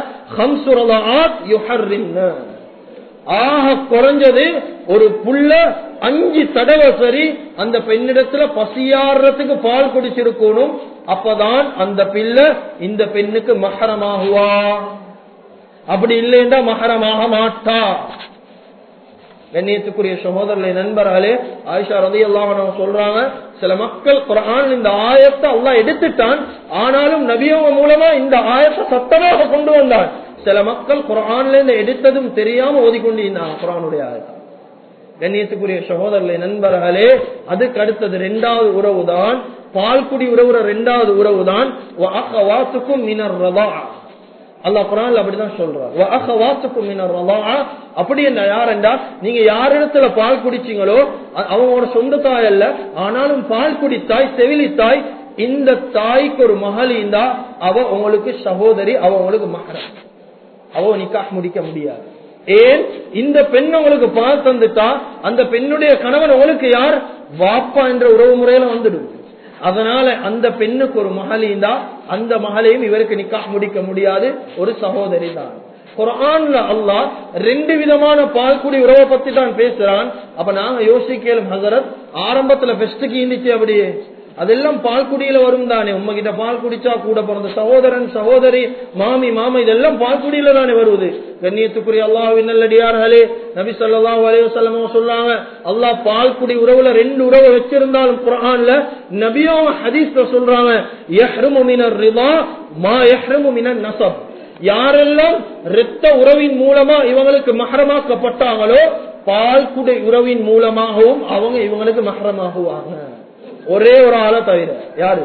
ஆக குறைஞ்சது ஒரு புள்ள அஞ்சு தடவை சரி அந்த பெண்ணிடத்துல பசியாடுறதுக்கு பால் குடிச்சிருக்கணும் அப்பதான் அந்த பிள்ளை இந்த பெண்ணுக்கு மகரமாகுவா அப்படி இல்லைன்னா மகரமாக மாட்டா கண்ணியத்துக்குரிய சகோதரர்களை நண்பர்களே ஆயிஷா ரதி எல்லாம் சொல்றாங்க சில மக்கள் குரான் இந்த ஆயத்தை அல்லா எடுத்துட்டான் ஆனாலும் நபியவங்க மூலமா இந்த ஆயத்தை சத்தமாக கொண்டு வந்தான் சில மக்கள் குரான்ல இருந்து எடுத்ததும் தெரியாம ஓதிக்கொண்டிருந்தாங்க குரானுடைய ஆயத்தை கண்ணியத்துக்குரிய சகோதரர்களை நண்பர்களே அதுக்கு அடுத்தது இரண்டாவது உறவு தான் பால்குடி உறவுற இரண்டாவது உறவு தான் வாத்துக்கும் மினர் ரதா அல்லா குரான் அப்படிதான் சொல்றான் அப்படி என்ன யாருண்டா நீங்க யாரிடத்துல பால் குடிச்சீங்களோ அவங்களோட சொந்த தாய் அல்ல ஆனாலும் பால் குடித்தாய் செவிலி தாய் இந்த தாய்க்கு ஒரு மகள் இருந்தா அவ உங்களுக்கு சகோதரி அவ உங்களுக்கு மகரம் அவ நிக்கா முடிக்க முடியாது ஏன் இந்த பெண் உங்களுக்கு பால் தந்துட்டா அந்த பெண்ணுடைய கணவன் உங்களுக்கு யார் வாப்பா என்ற உறவு முறையில வந்துடும் அதனால அந்த பெண்ணுக்கு ஒரு மகளிந்தா அந்த மகளையும் இவருக்கு நிக்கா முடிக்க முடியாது ஒரு சகோதரி தான் குரான்ல அல்லாஹ் ரெண்டு விதமான பால்குடி உறவை பத்தி தான் பேசுறான் அப்ப நாங்க யோசிக்கலும் ஹசரத் ஆரம்பத்துல பெஸ்டுக்கு இருந்துச்சு அப்படியே அதெல்லாம் பால்குடியில வரும் தானே உங்க கிட்ட பால் குடிச்சா கூட பிறந்த சகோதரன் சகோதரி மாமி மாமா இதெல்லாம் பால்குடியில தானே வருவது கண்ணியத்துக்குரிய அல்லாஹ் நல்லடியார்களே நபி சொல்லா அலைவசல்லமோ சொல்லாங்க அல்லாஹ் பால்குடி உறவுல ரெண்டு உறவை வச்சிருந்தாலும் குரான்ல நபியோ ஹதீஸ்ல சொல்றாங்க யஹ்ருமு மினர் ரிதா மா யஹ்ருமு மினர் நசப் யாரெல்லாம் இரத்த உறவின் மூலமா இவங்களுக்கு மகரமாக்கப்பட்டாங்களோ பால் குடை உறவின் மூலமாகவும் அவங்க இவங்களுக்கு மகரமாகுவாங்க ஒரே ஒரு ஆளை தவிர யாரு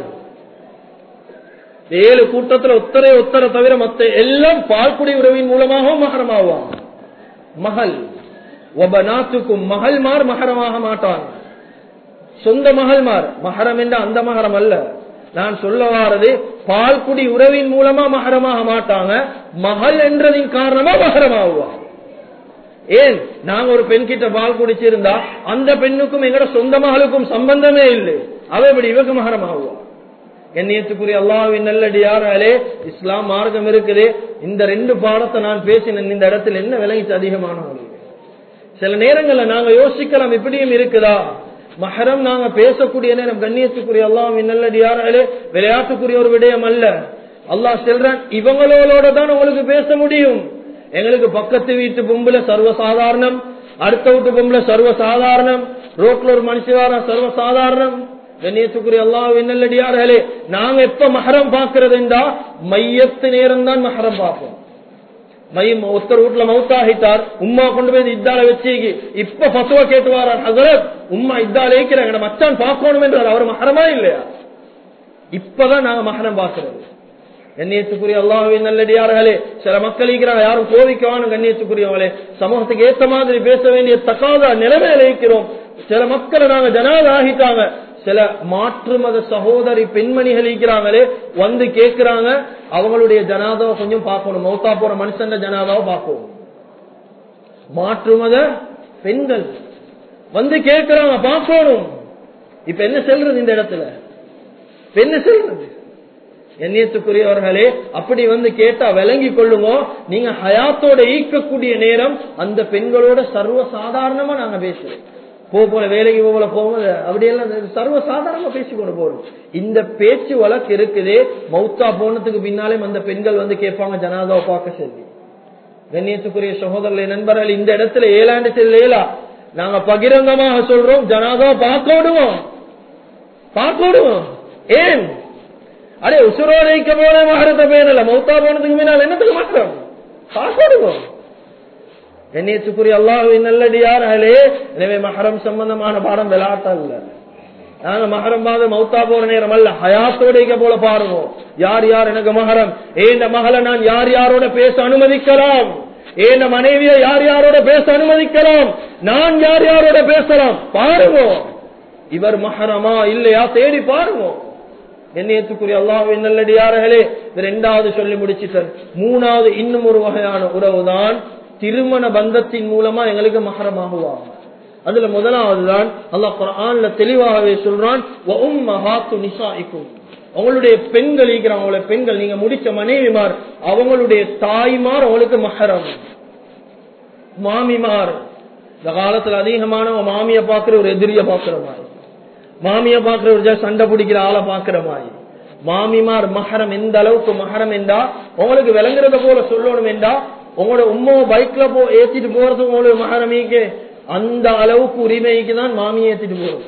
ஏழு கூட்டத்துல ஒத்தரை ஒத்தரை தவிர மத்த எல்லாம் பால்குடி உறவின் மூலமாகவும் மகரமாவாங்க மகள் ஒபநாத்துக்கும் மகள்மார் மகரமாக மாட்டாங்க சொந்த மகள்மார் மகரம் என்ற அந்த மகரம் அல்ல நான் சொல்ல வாரது பால்குடி உறவின் மூலமா மகரமாக மாட்டாங்க மகள் என்றதின் காரணமா மகரமாகுவாங்க ஏன் நாங்க ஒரு பெண் கிட்ட பால் குடிச்சிருந்தா அந்த பெண்ணுக்கும் எங்கட சொந்த மகளுக்கும் சம்பந்தமே இல்லை அவ இப்படி இவக்கு மகரமாகுவா எண்ணியத்துக்குரிய அல்லாவின் நல்லடியாராலே இஸ்லாம் மார்க்கம் இருக்குது இந்த ரெண்டு பாடத்தை நான் பேசினேன் இந்த இடத்துல என்ன விளங்கிச்சு அதிகமானவங்களுக்கு சில நேரங்கள்ல நாங்க யோசிக்கலாம் இப்படியும் இருக்குதா மஹரம் நாங்க பேசக்கூடிய நேரம் கண்ணியத்துக்குரிய அல்லாவின் நல்லடியாராலே விளையாட்டுக்குரிய ஒரு விடயம் அல்ல அல்லாஹ் செல்றான் இவங்களோட தான் உங்களுக்கு பேச முடியும் எங்களுக்கு பக்கத்து வீட்டு பொம்புல சர்வசாதாரணம் அடுத்த வீட்டு பொம்புல சர்வசாதாரணம் ரோட்ல ஒரு மனுஷவார சர்வசாதாரணம் கண்ணியத்துக்குரிய அல்லாஹ் நல்லடியார்களே நாங்க எப்ப மகரம் பாக்குறதுண்டா மையத்து நேரம் தான் மகரம் பார்ப்போம் மையம் ஒருத்தர் வீட்டுல மவுத்தாகிட்டார் உம்மா கொண்டு போய் இத்தால வச்சு இப்ப பத்துவா கேட்டு வாரார் ஹசரத் உம்மா இத்தால ஏக்கிறாங்க மச்சான் பார்க்கணும் என்றார் அவர் மகரமா இல்லையா இப்பதான் நாங்க மகரம் பார்க்கிறது கண்ணியத்துக்குரிய அல்லாஹுவின் நல்லடியார்களே சில மக்கள் இருக்கிறாங்க யாரும் கோவிக்கவான கண்ணியத்துக்குரியவங்களே சமூகத்துக்கு ஏத்த மாதிரி பேச வேண்டிய தக்காத நிலைமையில இருக்கிறோம் சில மக்களை நாங்க ஜனாத ஆகிட்டாங்க சில மாற்று மத சகோதரி பெண்மணிகள் இருக்கிறாங்களே வந்து கேட்கிறாங்க அவங்களுடைய ஜனாதாவை கொஞ்சம் பார்க்கணும் மௌத்தா போற மனுஷன் ஜனாதாவை பார்க்கணும் மாற்று மத பெண்கள் வந்து கேட்கிறாங்க பார்க்கணும் இப்ப என்ன செல்றது இந்த இடத்துல என்ன செல்றது எண்ணியத்துக்குரியவர்களே அப்படி வந்து கேட்டா விளங்கி கொள்ளுங்க நீங்க ஹயாத்தோட ஈக்கக்கூடிய நேரம் அந்த பெண்களோட சர்வ சாதாரணமா நாங்க பேசுறோம் போ போல வேலைக்கு போல போகும்போது அப்படியெல்லாம் சர்வ சாதாரணமா பேசிக்கொண்டு போறோம் இந்த பேச்சு வழக்கு இருக்குது மௌத்தா போனதுக்கு பின்னாலே அந்த பெண்கள் வந்து கேட்பாங்க ஜனாதாவை பார்க்க சொல்லி கண்ணியத்துக்குரிய சகோதரர்களை நண்பர்கள் இந்த இடத்துல ஏழாண்டு செல்ல நாங்க பகிரங்கமாக சொல்றோம் ஜனாதாவை பார்க்க விடுவோம் பார்க்க விடுவோம் ஏன் அடே உசுரோட வைக்க போன மகரத்தை பேனல மௌத்தா போனதுக்கு முன்னால் என்னத்துக்கு மாற்றம் பார்க்கணும் என்னையத்துக்குரிய அல்லாஹுவின் நல்லடியார்களே எனவே மகரம் சம்பந்தமான பாடம் விளையாட்டா இல்ல நாங்க மகரம் பாத மௌத்தா போற நேரம் அல்ல ஹயாத்தோட வைக்க போல பாருங்க யார் யார் எனக்கு மகரம் ஏந்த மகளை நான் யார் யாரோட பேச அனுமதிக்கலாம் ஏந்த மனைவிய யார் யாரோட பேச அனுமதிக்கலாம் நான் யார் யாரோட பேசலாம் பாருங்க இவர் மகரமா இல்லையா தேடி பாருங்க என்னையத்துக்குரிய அல்லாஹ் நல்லடியார்களே இரண்டாவது சொல்லி முடிச்சிட்டார் மூணாவது இன்னும் ஒரு வகையான உறவுதான் திருமண பந்தத்தின் மூலமா எங்களுக்கு மகரமாகுவாங்க அதுல முதலாவது தான் அல்லாஹ் குரான்ல தெளிவாகவே சொல்றான் அவங்களுடைய பெண்கள் இருக்கிறாங்க பெண்கள் நீங்க முடிச்ச மனைவிமார் அவங்களுடைய தாய்மார் அவங்களுக்கு மகரம் மாமிமார் இந்த காலத்துல அதிகமான மாமிய பாக்குற ஒரு எதிரிய பாக்குற மாதிரி மாமிய பாக்குற ஒரு சண்டை பிடிக்கிற ஆளை பாக்குற மாதிரி மாமிமார் மகரம் எந்த அளவுக்கு மகரம் என்றா உங்களுக்கு விளங்குறத போல சொல்லணும் என்றா உங்களோட உம்மாவை பைக்ல போ ஏத்திட்டு போறது உங்களுக்கு மகரமிக்கு அந்த அளவுக்கு உரிமைக்கு தான் மாமியை ஏத்திட்டு போறது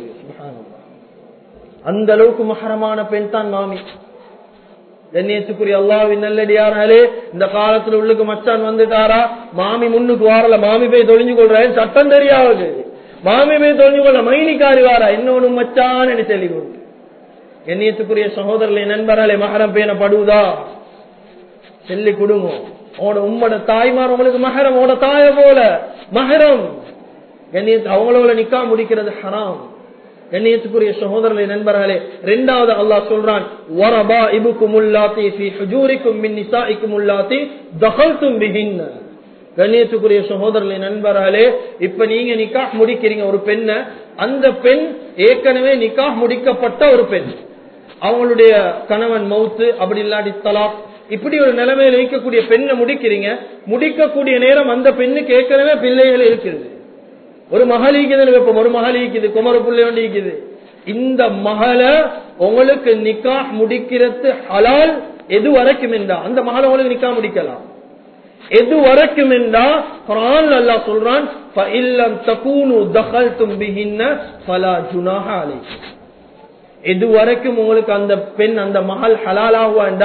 அந்த அளவுக்கு மகரமான பெண் தான் மாமி கண்ணியத்துக்குரிய அல்லாவின் நல்லடியாராலே இந்த காலத்துல உள்ளுக்கு மச்சான் வந்துட்டாரா மாமி முன்னுக்கு வாரல மாமி போய் தொழிஞ்சு கொள்றேன் சட்டம் தெரியாது மாமி போய் தொழிஞ்சு கொள்ள மைனிக்காரி வாரா இன்னொன்னு மச்சான் என்று சொல்லி கொண்டு கண்ணியத்துக்குரிய சகோதரர்களை நண்பர்களே மகரம் பேணப்படுவதா சொல்லி கொடுங்க உங்களோட உம்மோட தாய்மார் உங்களுக்கு மகரம் உங்களோட தாய போல மகரம் கண்ணியத்து அவங்களோட நிக்கா முடிக்கிறது ஹராம் கண்ணியத்துக்குரிய சகோதரர்களை நண்பர்களே இரண்டாவது அல்லாஹ் சொல்றான் வரபா இபுக்கும் உள்ளாத்தி ஃபி ஹுஜூரிக்கும் மின் நிசாஇக்கும் உள்ளாத்தி தகல்தும் பிஹின்ன கண்ணியத்துக்குரிய சகோதரர்களை நண்பர்களே இப்ப நீங்க நிக்காஹ் முடிக்கிறீங்க ஒரு பெண்ண அந்த பெண் ஏற்கனவே நிக்காஹ் முடிக்கப்பட்ட ஒரு பெண் அவங்களுடைய கணவன் மவுத்து அப்படி இல்லாட்டி தலாக் இப்படி ஒரு நிலைமையில இருக்கக்கூடிய பெண்ணை முடிக்கிறீங்க முடிக்கக்கூடிய நேரம் அந்த பெண்ணுக்கு ஏற்கனவே பிள்ளைகள் இருக்கிறது ஒரு மகளிக்குதுன்னு வைப்போம் ஒரு மகளிக்குது குமர பிள்ளை ஒன்று இருக்குது இந்த மகளை உங்களுக்கு நிக்கா முடிக்கிறது ஹலால் எது வரைக்கும் என்றா அந்த மகளை உங்களுக்கு நிக்கா முடிக்கலாம் எது வரைக்கும் என்றா குரான் அல்லாஹ் சொல்றான் ஃபஇல்லம் தகூனு தகல்தும் பிஹின்ன ஃபலா ஜுனாஹ அலைக்கும் எது வரைக்கும் உங்களுக்கு அந்த பெண் அந்த மகள் ஹலாலாகுவாண்டா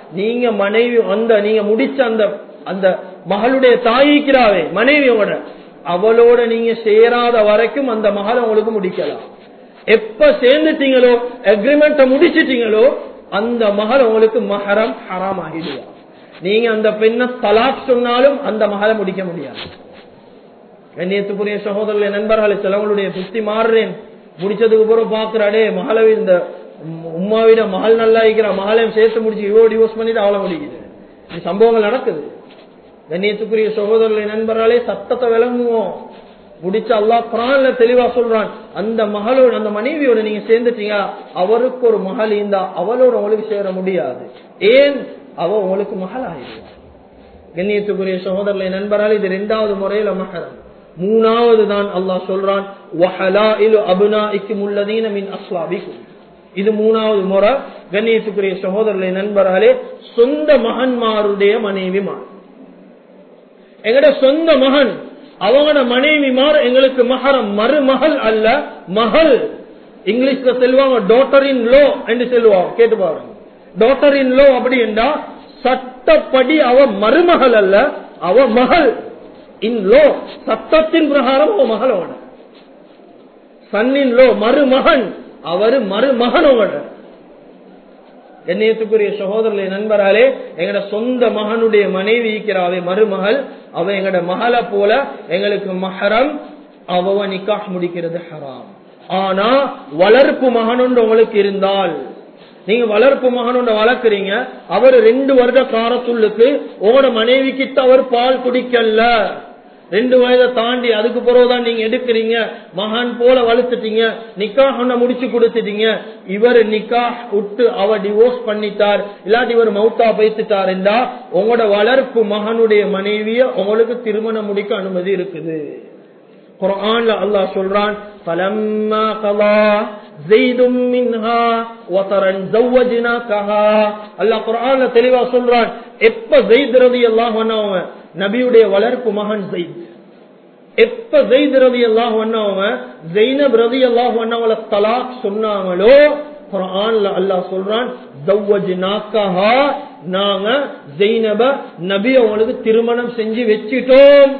நீங்க மனைவி அந்த நீங்க முடிச்ச அந்த அந்த மகளுடைய தாயிக்கிறாவே மனைவியோட அவளோட நீங்க சேராத வரைக்கும் அந்த மகள் உங்களுக்கு முடிக்கலாம் எப்ப சேர்ந்துட்டீங்களோ அக்ரிமெண்ட முடிச்சிட்டீங்களோ அந்த மகள் உங்களுக்கு மஹரம் ஹராம் ஆகிடுவா நீங்க அந்த பெண்ணை தலாக் சொன்னாலும் அந்த மகளை முடிக்க முடியாது கண்ணியத்துக்குரிய சகோதரர்களை நண்பர்களை சிலவங்களுடைய புத்தி மாறுறேன் முடிச்சதுக்கு பிறகு பாக்குறாடே மகளை இந்த உமாவிட மகள் நல்லா இருக்கிற மகளையும் சேர்த்து முடிச்சு இவோ டிவோர்ஸ் பண்ணிட்டு அவளை முடிக்குது இது சம்பவங்கள் நடக்குது கண்ணியத்துக்குரிய சகோதரர்களை நண்பர்களே சத்தத்தை விளங்குவோம் முடிச்ச அல்லாஹ் குரான்ல தெளிவா சொல்றான் அந்த மகளோட அந்த மனைவியோட நீங்க சேர்ந்துட்டீங்க அவருக்கு ஒரு மகள் இருந்தா அவளோட உங்களுக்கு சேர முடியாது ஏன் அவ உங்களுக்கு மகள் ஆயிடுவா கண்ணியத்துக்குரிய சகோதரர்களை நண்பரால் இது இரண்டாவது முறையில மகரம் மூணாவது தான் அல்லாஹ் சொல்றான் இது மூணாவது முறை கண்ணியத்துக்குரிய சகோதரர்களை நண்பர்களே சொந்த மகன்மாருடைய மனைவிமார் எங்கட சொந்த மகன் அவங்களோட மனைவிமார் எங்களுக்கு மகரம் மருமகள் அல்ல மகள் இங்கிலீஷ்ல செல்வாங்க டாட்டர் இன் லோ என்று செல்வாங்க கேட்டு பாருங்க டாட்டர் இன் லோ அப்படி என்றா சட்டப்படி அவ மருமகள் அல்ல அவ மகள் இன் லோ சட்டத்தின் பிரகாரம் அவ மகளோட சன்னின் லோ மருமகன் அவரு மருமகனோட என்னையத்துக்குரிய சகோதரர்களை நண்பராலே எங்கட சொந்த மகனுடைய மனைவி இருக்கிறாவே மருமகள் அவ எங்கட மகளை போல எங்களுக்கு மஹரம் அவ நிக்காஹ் முடிக்கிறது ஹராம் ஆனா வளர்ப்பு மகனுண்டு உங்களுக்கு இருந்தால் நீங்க வளர்ப்பு மகனோட வளர்க்குறீங்க அவர் ரெண்டு வருட காரத்துள்ளுக்கு உங்களோட மனைவி கிட்ட அவர் பால் குடிக்கல ரெண்டு வயதை தாண்டி அதுக்கு பிறகுதான் நீங்க எடுக்கிறீங்க மகான் போல வளர்த்துட்டீங்க நிக்காஹ் முடிச்சு கொடுத்துட்டீங்க இவர் நிக்காஹ் விட்டு அவ டிவோர்ஸ் பண்ணிட்டார் இல்லாட்டி இவர் மவுத்தா பைத்துட்டார் என்றா உங்களோட வளர்ப்பு மகனுடைய மனைவிய உங்களுக்கு திருமணம் முடிக்க அனுமதி இருக்குது குரான்ல அல்லாஹ் சொல்றான் فلما قضى زيد منها وطرا زوجناكها அல்லாஹ் குர்ஆன்ல தெளிவா சொல்றான் எப்ப زيد ரலியல்லாஹு அன்ஹு நபியுடைய வளர்ப்பு மகன் زيد எப்ப زيد ரலியல்லாஹு அன்ஹு زينب ரலியல்லாஹு அன்ஹுவ தலாக் சொன்னாங்களோ குர்ஆன்ல அல்லாஹ் சொல்றான் زوجناكها நாங்க زينب நபி அவங்களுக்கு திருமணம் செஞ்சு வச்சிட்டோம்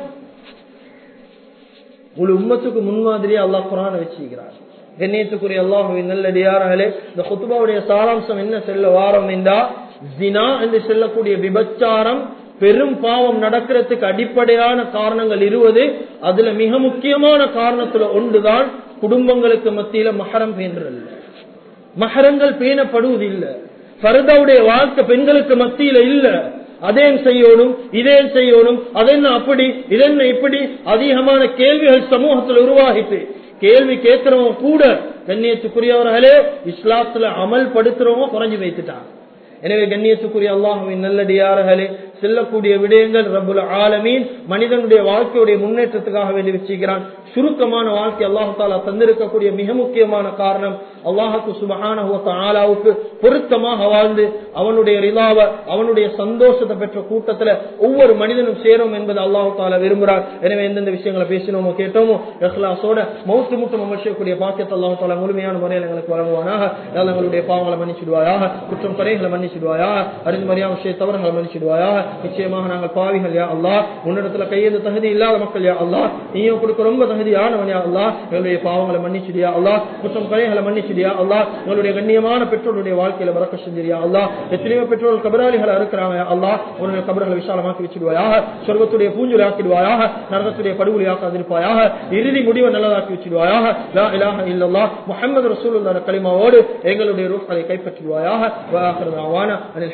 ஒரு உம்மத்துக்கு முன்மாதிரியா அல்லாஹ் குரான வச்சிருக்கிறார் கண்ணியத்துக்குரிய அல்லாஹுவின் நல்லடியார்களே இந்த குத்துபாவுடைய சாராம்சம் என்ன செல்ல வாரம் என்றா ஜினா என்று சொல்லக்கூடிய விபச்சாரம் பெரும் பாவம் நடக்கிறதுக்கு அடிப்படையான காரணங்கள் இருவது அதுல மிக முக்கியமான காரணத்துல ஒன்றுதான் குடும்பங்களுக்கு மத்தியில மகரம் பேன்றல் மகரங்கள் பேணப்படுவதில்லை பரதாவுடைய வாழ்க்கை பெண்களுக்கு மத்தியில இல்ல அதேன் செய்யணும் இதேன் செய்யணும் அதென்ன அப்படி இதென்ன இப்படி அதிகமான கேள்விகள் சமூகத்தில் உருவாகிட்டு கேள்வி கேட்கிறவங்க கூட கண்ணியத்துக்குரியவர்களே இஸ்லாத்துல அமல் படுத்துறவங்க குறைஞ்சு வைத்துட்டாங்க எனவே கண்ணியத்துக்குரிய அல்லாஹுவின் நல்லடியார்களே செல்லக்கூடிய விடயங்கள் ரபுல் ஆலமீன் மனிதனுடைய வாழ்க்கையுடைய முன்னேற்றத்துக்காக வேண்டி வச்சுக்கிறான் சுருக்கமான வாழ்க்கை அல்லாஹு தாலா தந்திருக்கக்கூடிய மிக முக்கியமான காரணம் அல்லாஹுக்கு சுபகான ஆலாவுக்கு பொருத்தமாக வாழ்ந்து அவனுடைய ரிலாவ அவனுடைய சந்தோஷத்தை பெற்ற கூட்டத்துல ஒவ்வொரு மனிதனும் சேரும் என்பது அல்லாஹு தாலா விரும்புகிறார் எனவே எந்தெந்த விஷயங்களை பேசினோமோ கேட்டோமோ ரஹ்லாசோட மௌத்து முட்டும் அமர்ச்சியக்கூடிய பாக்கியத்தை அல்லாஹு தாலா முழுமையான முறையில் எங்களுக்கு வழங்குவானாக எங்களுடைய பாவங்களை மன்னிச்சிடுவாயாக குற்றம் குறைகளை மன்னிச்சிடுவாயா அறிந்து மரியாதை விஷய தவறுகளை மன்னிச்சிடுவாயாக நிச்சயமாக நாங்கள் பாவிகள் யா அல்லா உன்னிடத்துல கையெழுந்த தகுதி இல்லாத மக்கள் யா அல்லா நீயும் கொடுக்க ரொம்ப தகுதியானவன் யா அல்லா எங்களுடைய பாவங்களை மன்னிச்சிடியா அல்லா குற்றம் கலைகளை மன்னிச்சிடியா அல்லா எங்களுடைய கண்ணியமான பெற்றோருடைய வாழ்க்கையில வரக்க செஞ்சிரியா அல்லா எத்தனையோ பெற்றோர்கள் கபராளிகள் இருக்கிறாங்க அல்லா உன்னுடைய கபர்களை விசாலமாக்கி வச்சிடுவாயாக சொர்க்கத்துடைய பூஞ்சொலி ஆக்கிடுவாயாக நரகத்துடைய படுகொலை ஆக்காதிருப்பாயாக இறுதி முடிவை நல்லதாக்கி வச்சிடுவாயாக லா இலாஹ இல்லல்லா முஹம்மது ரசூலுல்லாஹ் கலிமாவோடு எங்களுடைய ரூஹ்களை கைப்பற்றிடுவாயாக வாஹிரு தாவானா